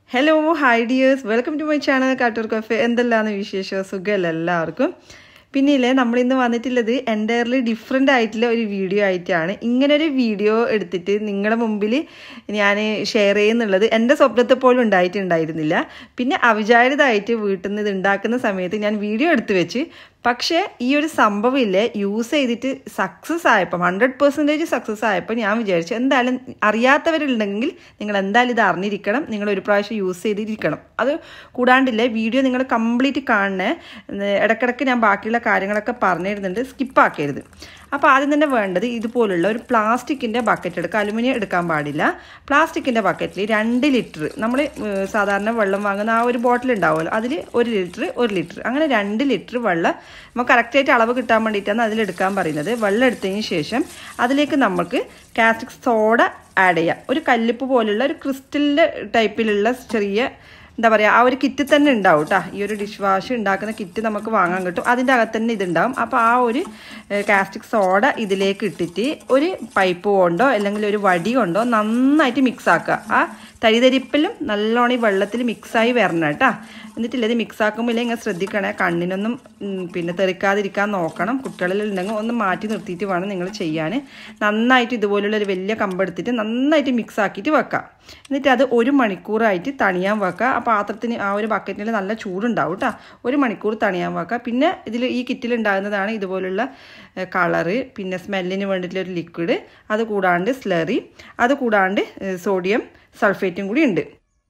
hello hi dears welcome to my channel Kattoor cafe എന്തെല്ലാന്ന് വിശേഷം സുഖമല്ല എല്ലാവർക്കും പിന്നെ ഇല്ലേ നമ്മളിന്ന് വന്നിട്ടുള്ളത് എൻറ്റയർലി ഡിഫറെൻ്റ് ആയിട്ടുള്ള ഒരു വീഡിയോ ആയിട്ടാണ് ഇങ്ങനെ ഒരു വീഡിയോ എടുത്തിട്ട് നിങ്ങളുടെ മുമ്പിൽ ഞാൻ ഷെയർ ചെയ്യുന്നുള്ളത് എൻ്റെ സ്വപ്നത്തെ പോലും ഉണ്ടായിട്ടുണ്ടായിരുന്നില്ല പിന്നെ അവിചാരിതമായിട്ട് വീട്ടിൽ നിന്ന് ഇത് ഉണ്ടാക്കുന്ന സമയത്ത് ഞാൻ വീഡിയോ എടുത്തു വെച്ച് പക്ഷേ ഈ ഒരു സംഭവം ഇല്ലേ യൂസ് ചെയ്തിട്ട് സക്സസ് ആയപ്പം ഹൺഡ്രഡ് പെർസെൻറ്റേജ് സക്സസ് ആയപ്പോൾ ഞാൻ വിചാരിച്ചു എന്തായാലും അറിയാത്തവരുണ്ടെങ്കിൽ നിങ്ങൾ എന്തായാലും ഇത് അറിഞ്ഞിരിക്കണം നിങ്ങൾ ഒരു പ്രാവശ്യം യൂസ് ചെയ്തിരിക്കണം അത് കൂടാണ്ടില്ലേ വീഡിയോ നിങ്ങൾ കംപ്ലീറ്റ് കാണണേ ഇടയ്ക്കിടയ്ക്ക് ഞാൻ ബാക്കിയുള്ള കാര്യങ്ങളൊക്കെ പറഞ്ഞിരുന്നുണ്ട് സ്കിപ്പാക്കരുത് അപ്പോൾ ആദ്യം തന്നെ വേണ്ടത് ഇതുപോലുള്ള ഒരു പ്ലാസ്റ്റിക്കിൻ്റെ ബക്കറ്റ് എടുക്കുക അലുമിനിയം എടുക്കാൻ പാടില്ല പ്ലാസ്റ്റിക്കിൻ്റെ ബക്കറ്റിൽ രണ്ട് ലിറ്റർ നമ്മൾ സാധാരണ വെള്ളം വാങ്ങുന്ന ആ ഒരു ബോട്ടിൽ ഉണ്ടാവുമല്ലോ അതിൽ ഒരു ലിറ്റർ ഒരു ലിറ്റർ അങ്ങനെ രണ്ട് ലിറ്റർ വെള്ളം നമുക്ക് കറക്റ്റായിട്ട് അളവ് കിട്ടാൻ വേണ്ടിയിട്ടാണ് അതിലെടുക്കാൻ പറയുന്നത് വെള്ളം എടുത്തതിന് ശേഷം അതിലേക്ക് നമുക്ക് കാസ്റ്റിക് സോഡ ആഡ് ചെയ്യാം ഒരു കല്ലിപ്പ് പോലുള്ള ഒരു ക്രിസ്റ്റലിൻ്റെ ടൈപ്പിലുള്ള ചെറിയ എന്താ പറയുക ആ ഒരു കിറ്റ് തന്നെ ഉണ്ടാവും കേട്ടോ ഈ ഒരു ഡിഷ് വാഷ് ഉണ്ടാക്കുന്ന കിറ്റ് നമുക്ക് വാങ്ങാൻ കിട്ടും അതിൻ്റെ അകത്ത് തന്നെ ഇതുണ്ടാവും അപ്പോൾ ആ ഒരു കാസ്റ്റിക് സോഡ ഇതിലേക്ക് ഇട്ടിട്ട് ഒരു പൈപ്പ് കൊണ്ടോ അല്ലെങ്കിൽ ഒരു വടി കൊണ്ടോ നന്നായിട്ട് മിക്സ് ആക്കുക ആ തരിതരിപ്പിലും നല്ലോണം ഈ വെള്ളത്തിൽ മിക്സായി വരണം കേട്ടോ എന്നിട്ടില്ല ഇത് മിക്സ് ആക്കുമ്പോൾ ഇങ്ങനെ ശ്രദ്ധിക്കണേ കണ്ണിനൊന്നും പിന്നെ തെറിക്കാതിരിക്കാൻ നോക്കണം കുട്ടികളിലുണ്ടെങ്കിൽ ഒന്ന് മാറ്റി നിർത്തിയിട്ട് വേണം നിങ്ങൾ ചെയ്യാൻ നന്നായിട്ട് ഇതുപോലുള്ള ഒരു വലിയ കമ്പെടുത്തിട്ട് നന്നായിട്ട് മിക്സ് ആക്കിയിട്ട് വെക്കാം എന്നിട്ട് അത് ഒരു മണിക്കൂറായിട്ട് തണിയാൻ വെക്കുക ആ പാത്രത്തിന് ആ ഒരു ബക്കറ്റിൽ നല്ല ചൂടുണ്ടാവും കേട്ടോ ഒരു മണിക്കൂർ തണിയാൻ വെക്കുക പിന്നെ ഇതിൽ ഈ കിറ്റിൽ ഉണ്ടാകുന്നതാണ് ഇതുപോലുള്ള കളറ് പിന്നെ സ്മെല്ലിന് വേണ്ടിയിട്ടുള്ള ഒരു ലിക്വിഡ് അത് കൂടാണ്ട് സ്ലറി അത് കൂടാണ്ട് സോഡിയം സൾഫേറ്റും കൂടി ഉണ്ട്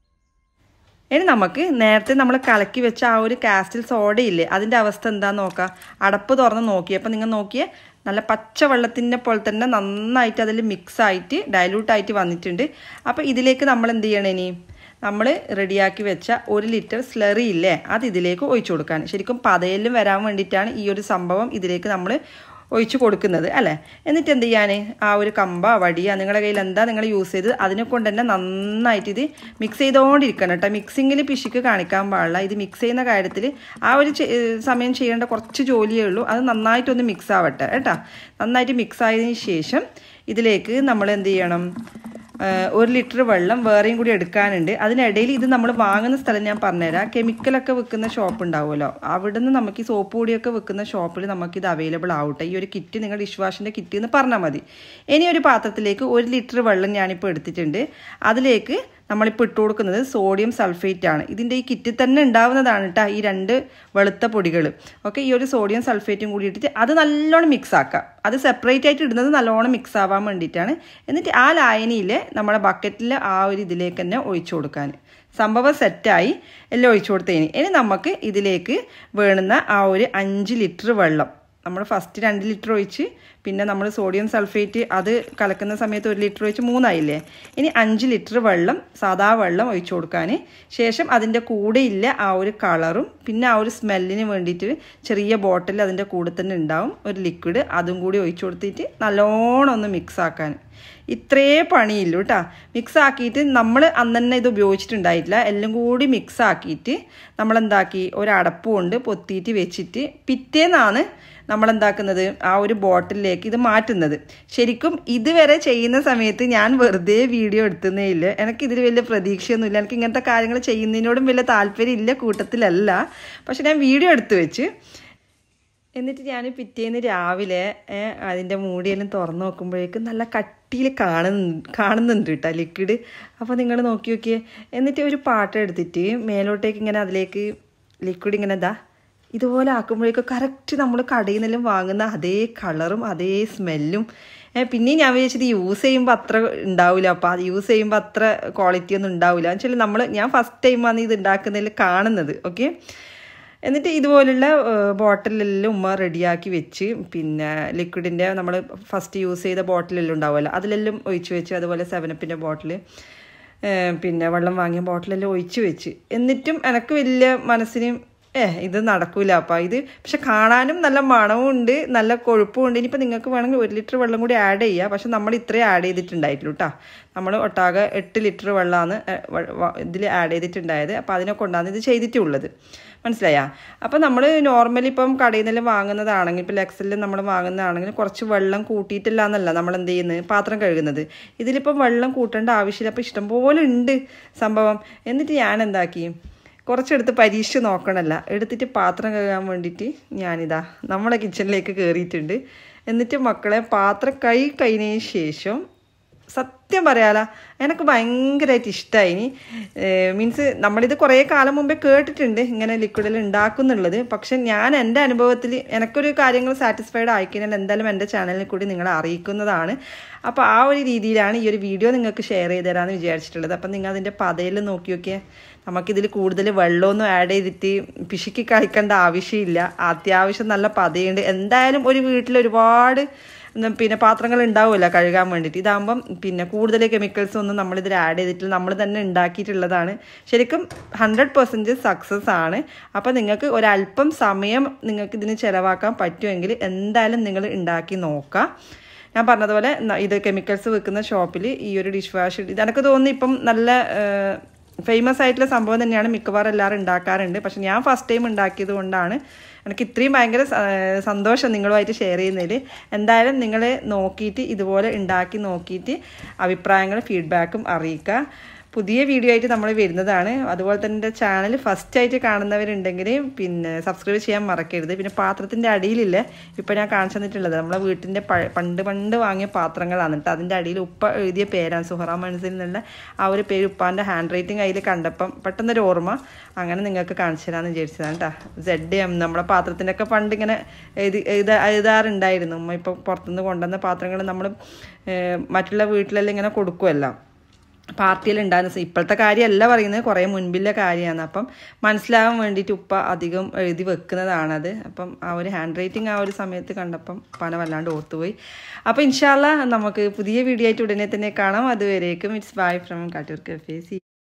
ഇനി നമുക്ക് നേരത്തെ നമ്മൾ കലക്കി വെച്ച ആ ഒരു കാസ്റ്റിൽ സോഡയില്ലേ അതിൻ്റെ അവസ്ഥ എന്താന്ന് നോക്കാം അടപ്പ് തുറന്ന് നോക്കി അപ്പോൾ നിങ്ങൾ നോക്കിയേ നല്ല പച്ച വെള്ളത്തിൻ്റെ പോലെ തന്നെ നന്നായിട്ട് അതിൽ മിക്സ് ആയിട്ട് ഡയലൂട്ടായിട്ട് വന്നിട്ടുണ്ട് അപ്പോൾ ഇതിലേക്ക് നമ്മൾ എന്ത് ചെയ്യണം ഇനി നമ്മൾ റെഡിയാക്കി വെച്ച ഒരു ലിറ്റർ സ്ലറി ഇല്ലേ അത് ഇതിലേക്ക് ഒഴിച്ചു കൊടുക്കാൻ ശരിക്കും പതയിലും വരാൻ വേണ്ടിയിട്ടാണ് ഈ ഒരു സംഭവം ഇതിലേക്ക് നമ്മൾ ഒഴിച്ചു കൊടുക്കുന്നത് അല്ലേ എന്നിട്ട് എന്ത് ചെയ്യാൻ ആ ഒരു കമ്പ വടിയ നിങ്ങളുടെ കയ്യിൽ എന്താ നിങ്ങൾ യൂസ് ചെയ്ത് അതിനെ കൊണ്ട് തന്നെ നന്നായിട്ട് ഇത് മിക്സ് ചെയ്തുകൊണ്ടിരിക്കണം കേട്ടോ മിക്സിങ്ങിൽ പിശുക്ക് കാണിക്കാൻ പാടില്ല ഇത് മിക്സ് ചെയ്യുന്ന കാര്യത്തിൽ ആ ഒരു സമയം ചെയ്യേണ്ട കുറച്ച് ജോലിയേ ഉള്ളൂ അത് നന്നായിട്ടൊന്ന് മിക്സ് ആവട്ടെ കേട്ടോ നന്നായിട്ട് മിക്സ് ആയതിനു ശേഷം ഇതിലേക്ക് നമ്മൾ എന്ത് ചെയ്യണം ഒരു ലിറ്റർ വെള്ളം വേറെയും കൂടി എടുക്കാനുണ്ട് അതിനിടയിൽ ഇത് നമ്മൾ വാങ്ങുന്ന സ്ഥലം ഞാൻ പറഞ്ഞുതരാം കെമിക്കലൊക്കെ വിൽക്കുന്ന ഷോപ്പ് ഉണ്ടാവുമല്ലോ അവിടുന്ന് നമുക്ക് ഈ സോപ്പ് പൊടിയൊക്കെ വിൽക്കുന്ന ഷോപ്പിൽ നമുക്കിത് അവൈലബിൾ ആവട്ടെ ഈ ഒരു കിറ്റ് നിങ്ങൾ ഡിഷ് വാഷിൻ്റെ കിറ്റ് എന്ന് പറഞ്ഞാൽ മതി ഇനി ഒരു പാത്രത്തിലേക്ക് ഒരു ലിറ്റർ വെള്ളം ഞാനിപ്പോൾ എടുത്തിട്ടുണ്ട് അതിലേക്ക് നമ്മളിപ്പോൾ ഇട്ട് കൊടുക്കുന്നത് സോഡിയം സൾഫേറ്റ് ആണ് ഇതിൻ്റെ ഈ കിറ്റിൽ തന്നെ ഉണ്ടാവുന്നതാണ് കേട്ടോ ഈ രണ്ട് വെളുത്ത പൊടികൾ ഓക്കെ ഈ ഒരു സോഡിയം സൾഫേറ്റും കൂടി ഇട്ടിട്ട് അത് നല്ലോണം മിക്സ് ആക്കാം അത് സെപ്പറേറ്റ് ആയിട്ട് ഇടുന്നത് നല്ലോണം മിക്സ് ആവാൻ വേണ്ടിയിട്ടാണ് എന്നിട്ട് ആ ലായനിയിൽ നമ്മുടെ ബക്കറ്റിൽ ആ ഒരു ഇതിലേക്ക് തന്നെ ഒഴിച്ചു കൊടുക്കാൻ സംഭവം സെറ്റായി എല്ലാം ഒഴിച്ചു കൊടുത്തതിന് ഇനി നമുക്ക് ഇതിലേക്ക് വേണുന്ന ആ ഒരു അഞ്ച് ലിറ്റർ വെള്ളം നമ്മൾ ഫസ്റ്റ് രണ്ട് ലിറ്റർ ഒഴിച്ച് പിന്നെ നമ്മൾ സോഡിയം സൾഫേറ്റ് അത് കലക്കുന്ന സമയത്ത് ഒരു ലിറ്റർ ഒഴിച്ച് മൂന്നായില്ലേ ഇനി അഞ്ച് ലിറ്റർ വെള്ളം സാധാ വെള്ളം ഒഴിച്ചു കൊടുക്കാൻ ശേഷം അതിൻ്റെ കൂടെ ഇല്ല ആ ഒരു കളറും പിന്നെ ആ ഒരു സ്മെല്ലിന് വേണ്ടിയിട്ട് ചെറിയ ബോട്ടിൽ അതിൻ്റെ കൂടെ തന്നെ ഉണ്ടാവും ഒരു ലിക്വിഡ് അതും കൂടി ഒഴിച്ചു കൊടുത്തിട്ട് നല്ലോണം ഒന്ന് മിക്സ് ആക്കാൻ ഇത്രേ പണിയില്ലു കേട്ടോ മിക്സ് ആക്കിയിട്ട് നമ്മൾ അന്ന് തന്നെ ഇത് ഉപയോഗിച്ചിട്ടുണ്ടായിട്ടില്ല എല്ലാം കൂടി മിക്സ് ആക്കിയിട്ട് നമ്മളെന്താക്കി ഒരു അടപ്പ് കൊണ്ട് പൊത്തിയിട്ട് വെച്ചിട്ട് പിറ്റേന്നാണ് നമ്മളെന്താക്കുന്നത് ആ ഒരു ബോട്ടിലേക്ക് ഇത് മാറ്റുന്നത് ശരിക്കും ഇതുവരെ ചെയ്യുന്ന സമയത്ത് ഞാൻ വെറുതെ വീഡിയോ എടുത്തുന്നേ ഇല്ല എനിക്ക് ഇതിൽ വലിയ പ്രതീക്ഷയൊന്നുമില്ല എനിക്ക് ഇങ്ങനത്തെ കാര്യങ്ങൾ ചെയ്യുന്നതിനോടും വലിയ താല്പര്യം ഇല്ല കൂട്ടത്തിലല്ല പക്ഷെ ഞാൻ വീഡിയോ എടുത്തു വെച്ച് എന്നിട്ട് ഞാൻ പിറ്റേന്ന് രാവിലെ അതിൻ്റെ മൂടിയെല്ലാം തുറന്നു നോക്കുമ്പോഴേക്കും നല്ല കട്ടിയിൽ കാണുന്നു കാണുന്നുണ്ട് കേട്ടോ ലിക്വിഡ് അപ്പോൾ നിങ്ങൾ നോക്കി നോക്കിയേ എന്നിട്ട് ഒരു പാട്ടം എടുത്തിട്ട് മേലോട്ടേക്ക് ഇങ്ങനെ അതിലേക്ക് ലിക്വിഡ് ഇങ്ങനെ ഇതാ ഇതുപോലെ ആക്കുമ്പോഴേക്കും കറക്റ്റ് നമ്മൾ കടയിൽ നിന്നെല്ലാം വാങ്ങുന്ന അതേ കളറും അതേ സ്മെല്ലും പിന്നെയും ഞാൻ വിചാരിച്ചത് യൂസ് ചെയ്യുമ്പോൾ അത്ര ഉണ്ടാവില്ല അപ്പോൾ അത് യൂസ് ചെയ്യുമ്പോൾ അത്ര ക്വാളിറ്റി ഒന്നും ഉണ്ടാവില്ല എന്ന് വെച്ചാൽ നമ്മൾ ഞാൻ ഫസ്റ്റ് ടൈമാണ് ഇത് ഉണ്ടാക്കുന്നതിൽ കാണുന്നത് ഓക്കെ എന്നിട്ട് ഇതുപോലുള്ള ബോട്ടിലെല്ലാം ഉമ്മ റെഡിയാക്കി വെച്ച് പിന്നെ ലിക്വിഡിൻ്റെ നമ്മൾ ഫസ്റ്റ് യൂസ് ചെയ്ത ബോട്ടിലെല്ലാം ഉണ്ടാവുമല്ലോ അതിലെല്ലാം ഒഴിച്ച് വെച്ച് അതുപോലെ സെവനപ്പിൻ്റെ ബോട്ടിൽ പിന്നെ വെള്ളം വാങ്ങിയ ബോട്ടിലെല്ലാം ഒഴിച്ച് വെച്ച് എന്നിട്ടും എനിക്ക് വലിയ മനസ്സിന് ഏ ഇത് നടക്കൂല അപ്പം ഇത് പക്ഷെ കാണാനും നല്ല മണവും ഉണ്ട് നല്ല കൊഴുപ്പും ഉണ്ട് ഇനിയിപ്പോൾ നിങ്ങൾക്ക് വേണമെങ്കിൽ ഒരു ലിറ്റർ വെള്ളം കൂടി ആഡ് ചെയ്യുക പക്ഷെ നമ്മൾ ഇത്രയും ആഡ് ചെയ്തിട്ടുണ്ടായിട്ടുള്ളൂ കേട്ടോ നമ്മൾ ഒട്ടാകെ എട്ട് ലിറ്റർ വെള്ളമാണ് ഇതിൽ ആഡ് ചെയ്തിട്ടുണ്ടായത് അപ്പോൾ അതിനെ കൊണ്ടാണ് ഇത് ചെയ്തിട്ടുള്ളത് മനസ്സിലായാ അപ്പം നമ്മൾ നോർമലി ഇപ്പം കടയിൽ നിന്നെല്ലാം വാങ്ങുന്നതാണെങ്കിൽ ഇപ്പം ലെക്സലിൽ നമ്മൾ വാങ്ങുന്നതാണെങ്കിൽ കുറച്ച് വെള്ളം കൂട്ടിയിട്ടില്ല എന്നല്ല നമ്മൾ എന്ത് ചെയ്യുന്നത് പാത്രം കഴുകുന്നത് ഇതിലിപ്പം വെള്ളം കൂട്ടേണ്ട ആവശ്യമില്ല അപ്പം ഇഷ്ടംപോലെ ഉണ്ട് സംഭവം എന്നിട്ട് ഞാൻ എന്താക്കി കുറച്ചെടുത്ത് പരീക്ഷിച്ച് നോക്കണമല്ല എടുത്തിട്ട് പാത്രം കഴുകാൻ വേണ്ടിയിട്ട് ഞാനിതാ നമ്മളെ കിച്ചണിലേക്ക് കയറിയിട്ടുണ്ട് എന്നിട്ട് മക്കളെ പാത്രം കൈ കഴിഞ്ഞതിന് ശേഷം സത്യം പറയാല എനിക്ക് ഭയങ്കരമായിട്ട് ഇഷ്ടമായി മീൻസ് നമ്മളിത് കുറേ കാലം മുമ്പേ കേട്ടിട്ടുണ്ട് ഇങ്ങനെ ലിക്വിഡിൽ ഉണ്ടാക്കുന്നുള്ളത് പക്ഷെ ഞാൻ എൻ്റെ അനുഭവത്തിൽ എനിക്കൊരു കാര്യങ്ങൾ സാറ്റിസ്ഫൈഡ് ആയിക്കഴിഞ്ഞാൽ എന്തായാലും എൻ്റെ ചാനലിൽ കൂടി നിങ്ങളെ അറിയിക്കുന്നതാണ് അപ്പോൾ ആ ഒരു രീതിയിലാണ് ഈ ഒരു വീഡിയോ നിങ്ങൾക്ക് ഷെയർ ചെയ്ത് തരാമെന്ന് വിചാരിച്ചിട്ടുള്ളത് അപ്പം നിങ്ങൾ അതിൻ്റെ പതയിൽ നോക്കി നോക്കിയാൽ നമുക്കിതിൽ കൂടുതൽ വെള്ളമൊന്നും ആഡ് ചെയ്തിട്ട് പിശുക്കി കഴിക്കേണ്ട ആവശ്യമില്ല അത്യാവശ്യം നല്ല പതയുണ്ട് എന്തായാലും ഒരു വീട്ടിൽ ഒരുപാട് പിന്നെ പാത്രങ്ങൾ ഉണ്ടാവുമല്ലോ കഴുകാൻ വേണ്ടിയിട്ട് ഇതാകുമ്പം പിന്നെ കൂടുതൽ കെമിക്കൽസ് ഒന്നും നമ്മളിതിൽ ആഡ് ചെയ്തിട്ടില്ല നമ്മൾ തന്നെ ഉണ്ടാക്കിയിട്ടുള്ളതാണ് ശരിക്കും ഹൺഡ്രഡ് പെർസെൻറ്റേജ് സക്സസ് ആണ് അപ്പോൾ നിങ്ങൾക്ക് ഒരല്പം സമയം നിങ്ങൾക്ക് ഇതിന് ചിലവാക്കാൻ പറ്റുമെങ്കിൽ എന്തായാലും നിങ്ങൾ ഉണ്ടാക്കി നോക്കുക ഞാൻ പറഞ്ഞതുപോലെ ഇത് കെമിക്കൽസ് വെക്കുന്ന ഷോപ്പിൽ ഈ ഒരു ഡിഷ് വാഷ് ഇത് എനിക്ക് തോന്നുന്നു ഇപ്പം നല്ല ഫേമസ് ആയിട്ടുള്ള സംഭവം തന്നെയാണ് മിക്കവാറും എല്ലാവരും ഉണ്ടാക്കാറുണ്ട് പക്ഷെ ഞാൻ ഫസ്റ്റ് ടൈം ഉണ്ടാക്കിയത് കൊണ്ടാണ് എനിക്ക് ഇത്രയും ഭയങ്കര സന്തോഷം നിങ്ങളുമായിട്ട് ഷെയർ ചെയ്യുന്നതിൽ എന്തായാലും നിങ്ങൾ നോക്കിയിട്ട് ഇതുപോലെ ഉണ്ടാക്കി നോക്കിയിട്ട് അഭിപ്രായങ്ങളും ഫീഡ്ബാക്കും അറിയിക്കുക പുതിയ വീഡിയോ ആയിട്ട് നമ്മൾ വരുന്നതാണ് അതുപോലെ തന്നെ എൻ്റെ ചാനൽ ഫസ്റ്റ് ആയിട്ട് കാണുന്നവരുണ്ടെങ്കിൽ പിന്നെ സബ്സ്ക്രൈബ് ചെയ്യാൻ മറക്കരുത് പിന്നെ പാത്രത്തിൻ്റെ അടിയിലില്ലേ ഇപ്പോൾ ഞാൻ കാണിച്ചു തന്നിട്ടുള്ളത് നമ്മളെ വീട്ടിൻ്റെ പണ്ട് പണ്ട് വാങ്ങിയ പാത്രങ്ങളാണ് കേട്ടോ അതിൻ്റെ അടിയിൽ ഉപ്പ എഴുതിയ പേരാണ് സുഹറ മനസ്സിൽ നിന്നുള്ള ആ ഒരു പേര് ഉപ്പാൻ്റെ ഹാൻഡ് റൈറ്റിംഗ് അതിൽ കണ്ടപ്പം പെട്ടെന്നൊരു ഓർമ്മ അങ്ങനെ നിങ്ങൾക്ക് കാണിച്ചു തരാമെന്ന് വിചാരിച്ചതാണ് കേട്ടോ സെഡ് എം നമ്മളെ പാത്രത്തിൻ്റെ ഒക്കെ പണ്ട് ഇങ്ങനെ എഴുതി എഴുതാ എഴുതാറുണ്ടായിരുന്നു ഉമ്മ ഇപ്പോൾ പുറത്തുനിന്ന് കൊണ്ടുവന്ന പാത്രങ്ങൾ നമ്മൾ മറ്റുള്ള വീട്ടിലെല്ലാം ഇങ്ങനെ കൊടുക്കുമല്ലോ പാർട്ടിയിലുണ്ടാകുന്ന ഇപ്പോഴത്തെ കാര്യമല്ല പറയുന്നത് കുറേ മുൻപിലെ കാര്യമാണ് അപ്പം മനസ്സിലാകാൻ വേണ്ടിയിട്ട് ഉപ്പ അധികം എഴുതി വെക്കുന്നതാണത് അപ്പം ആ ഒരു ഹാൻഡ് റൈറ്റിംഗ് ആ ഒരു സമയത്ത് കണ്ടപ്പം പന വല്ലാണ്ട് ഓർത്തുപോയി അപ്പോൾ ഇൻഷാല്ല നമുക്ക് പുതിയ വീഡിയോ ആയിട്ട് ഉടനെ തന്നെ കാണാം അതുവരേക്കും it's bye from Kattoor cafe C